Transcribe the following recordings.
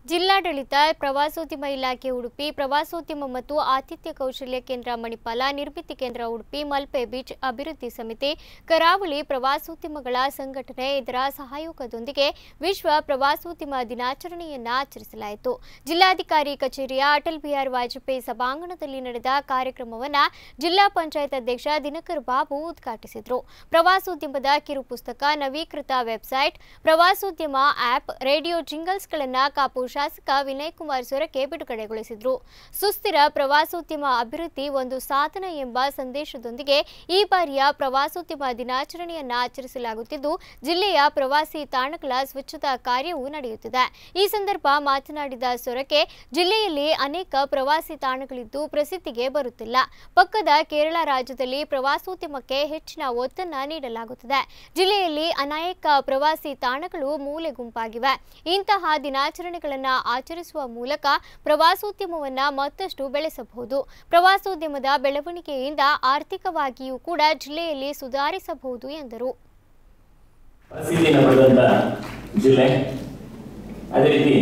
ಜಿಲ್ಲಾಡಳಿತ ಪ್ರವಾಸೋದ್ಯಮ ಇಲಾಖೆ ಉಡುಪಿ ಪ್ರವಾಸೋದ್ಯಮ ಮತ್ತು ಆತಿಥ್ಯ ಕೌಶಲ್ಯ ಕೇಂದ್ರ ಮಣಿಪಾಲ ನಿರ್ಮಿತಿ ಕೇಂದ್ರ ಉಡುಪಿ ಮಲ್ಪೆ ಬೀಚ್ ಅಭಿವೃದ್ಧಿ ಸಮಿತಿ ಕರಾವಳಿ ಪ್ರವಾಸೋದ್ಯಮಗಳ ಸಂಘಟನೆ ಇದರ ಸಹಯೋಗದೊಂದಿಗೆ ವಿಶ್ವ ಪ್ರವಾಸೋದ್ಯಮ ದಿನಾಚರಣೆಯನ್ನ ಆಚರಿಸಲಾಯಿತು ಜಿಲ್ಲಾಧಿಕಾರಿ ಕಚೇರಿಯ ಅಟಲ್ ಬಿಹಾರಿ ವಾಜಪೇಯಿ ಸಭಾಂಗಣದಲ್ಲಿ ನಡೆದ ಕಾರ್ಯಕ್ರಮವನ್ನು ಜಿಲ್ಲಾ ಪಂಚಾಯತ್ ಅಧ್ಯಕ್ಷ ದಿನಕರ್ ಬಾಬು ಉದ್ಘಾಟಿಸಿದರು ಪ್ರವಾಸೋದ್ಯಮದ ಕಿರು ಪುಸ್ತಕ ನವೀಕೃತ ವೆಬ್ಸೈಟ್ ಪ್ರವಾಸೋದ್ಯಮ ಆಪ್ ರೇಡಿಯೋ ಜಿಂಗಲ್ಸ್ಗಳನ್ನು ಕಾಪು ಶಾಸಕ ವಿನಯ್ ಕುಮಾರ್ ಸೊರಕೆ ಬಿಡುಗಡೆಗೊಳಿಸಿದರು ಸುಸ್ಥಿರ ಪ್ರವಾಸೋದ್ಯಮ ಅಭಿವೃದ್ಧಿ ಒಂದು ಸಾಧನ ಎಂಬ ಸಂದೇಶದೊಂದಿಗೆ ಈ ಬಾರಿಯ ಪ್ರವಾಸೋದ್ಯಮ ದಿನಾಚರಣೆಯನ್ನ ಆಚರಿಸಲಾಗುತ್ತಿದ್ದು ಜಿಲ್ಲೆಯ ಪ್ರವಾಸಿ ತಾಣಗಳ ಸ್ವಚ್ಛತಾ ಕಾರ್ಯವೂ ನಡೆಯುತ್ತಿದೆ ಈ ಸಂದರ್ಭ ಮಾತನಾಡಿದ ಸೊರಕೆ ಜಿಲ್ಲೆಯಲ್ಲಿ ಅನೇಕ ಪ್ರವಾಸಿ ತಾಣಗಳಿದ್ದು ಪ್ರಸಿದ್ಧಿಗೆ ಬರುತ್ತಿಲ್ಲ ಪಕ್ಕದ ಕೇರಳ ರಾಜ್ಯದಲ್ಲಿ ಪ್ರವಾಸೋದ್ಯಮಕ್ಕೆ ಹೆಚ್ಚಿನ ಒತ್ತನ್ನು ನೀಡಲಾಗುತ್ತದೆ ಜಿಲ್ಲೆಯಲ್ಲಿ ಅನೇಕ ಪ್ರವಾಸಿ ತಾಣಗಳು ಮೂಲೆ ಗುಂಪಾಗಿವೆ ಇಂತಹ ದಿನಾಚರಣೆಗಳನ್ನು ಆಚರಿಸುವ ಮೂಲಕ ಪ್ರವಾಸೋದ್ಯಮವನ್ನ ಮತ್ತಷ್ಟು ಬೆಳೆಸಬಹುದು ಪ್ರವಾಸೋದ್ಯಮದ ಬೆಳವಣಿಗೆಯಿಂದ ಆರ್ಥಿಕವಾಗಿಯೂ ಕೂಡ ಜಿಲ್ಲೆಯಲ್ಲಿ ಸುಧಾರಿಸಬಹುದು ಎಂದರು ಪ್ರಸಿದ್ಧಿಯನ್ನು ಪಡೆದಂತ ಜಿಲ್ಲೆ ಅದೇ ರೀತಿ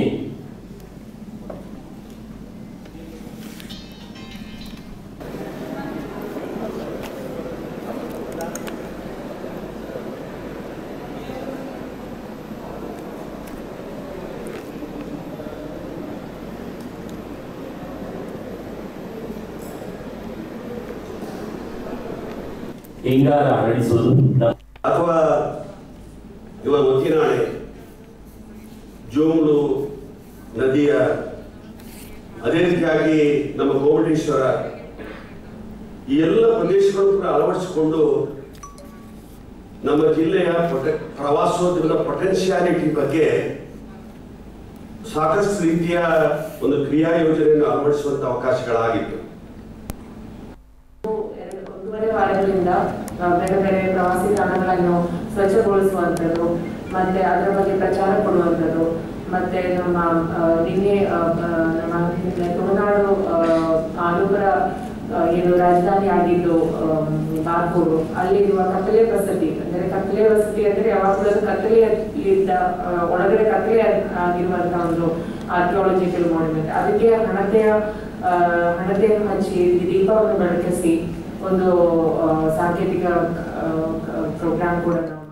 ಹಿಂಗಾರ ಹರಡಿಸುವುದು ನಮ್ಮ ಅಥವಾ ಇವ ಒತ್ತಿನಾಳೆ ಜೋಂಗ್ಳು ನದಿಯ ಅದೇ ರೀತಿಯಾಗಿ ನಮ್ಮ ಗೋಮಟೇಶ್ವರ ಈ ಎಲ್ಲ ಪ್ರದೇಶಗಳು ಕೂಡ ಅಳವಡಿಸಿಕೊಂಡು ನಮ್ಮ ಜಿಲ್ಲೆಯ ಪೊಟ- ಪ್ರವಾಸೋದ್ಯಮದ ಪೊಟೆನ್ಶಿಯಾಲಿಟಿ ಬಗ್ಗೆ ಸಾಕಷ್ಟು ರೀತಿಯ ಒಂದು ಕ್ರಿಯಾ ಯೋಜನೆಯನ್ನು ಅಳವಡಿಸುವಂತ ಅವಕಾಶಗಳಾಗಿತ್ತು ಎರಡು ಒಂದೂವರೆ ವಾರಗಳಿಂದ ಆ, ಬೇರೆ ಬೇರೆ ಪ್ರವಾಸಿ ತಾಣಗಳನ್ನು ಸ್ವಚ್ಛಗೊಳಿಸುವಂಥದ್ದು ಮತ್ತೆ ಅದರ ಬಗ್ಗೆ ಪ್ರಚಾರ ಕೊಡುವಂಥದ್ದು ಮತ್ತೆ ನಮ್ಮ ಆ, ನಿನ್ನೆ ಆ, ಆ, ನಮ್ಮ ನಿನ್ನೆ ತುಳುನಾಡು ಆ, ಆಲೂಪುರ ಆ, ಏನು ರಾಜಧಾನಿ ಆಗಿದ್ದು ಆಮ್, ಬಾರ್ಕೂರು ಅಲ್ಲಿರುವ ಕತ್ತಲೆ ವಸತಿ ಅಂದರೆ ಕತ್ತಲೆ ವಸತಿ ಅಂದ್ರೆ ಯಾವಾಗಲೂ ಅದು ಕತ್ತಲೆಯಿಂದ ಆ, ಒಳಗಡೆ ಕತ್ತಲೆ ಆಗಿರುವಂತಹ ಒಂದು ಆರ್ಕಿಯಾಲಜಿಕಲ್ ಮಾನ್ಯುಮೆಂಟ್ ಅದಕ್ಕೆ ಹಣತೆಯ ಆ, ಹಣತೆಯನ್ನು ಹಚ್ಚಿ ದೀಪವನ್ನು ಬೆಳಕಿಸಿ ಒಂದು ಆ, ಸಾಂಕೇತಿಕ ಪ್ರೋಗ್ರಾಮ್ ಕೂಡ ನಾವು